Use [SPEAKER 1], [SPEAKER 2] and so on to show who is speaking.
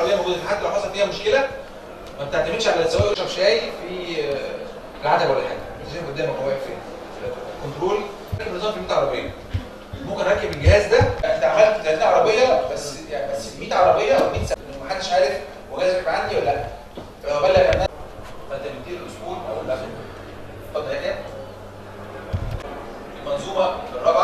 [SPEAKER 1] العربيه موجوده حتى لو حصل فيها مشكله ما بتعتمدش على السواق يشرب شاي في آه، العتبه ولا حاجه انت شايف قدامك هو واقف فين كنترول نظام في 100 عربيه ممكن اركب الجهاز ده انت عملت 30 عربيه بس يعني بس 100 عربيه او 100 سنه محدش عارف هو جهاز راكب عندي ولا لا فلو بلغ الناس فانت بتدير الاسبوع او لا اتفضل يا كده المنظومه الرقم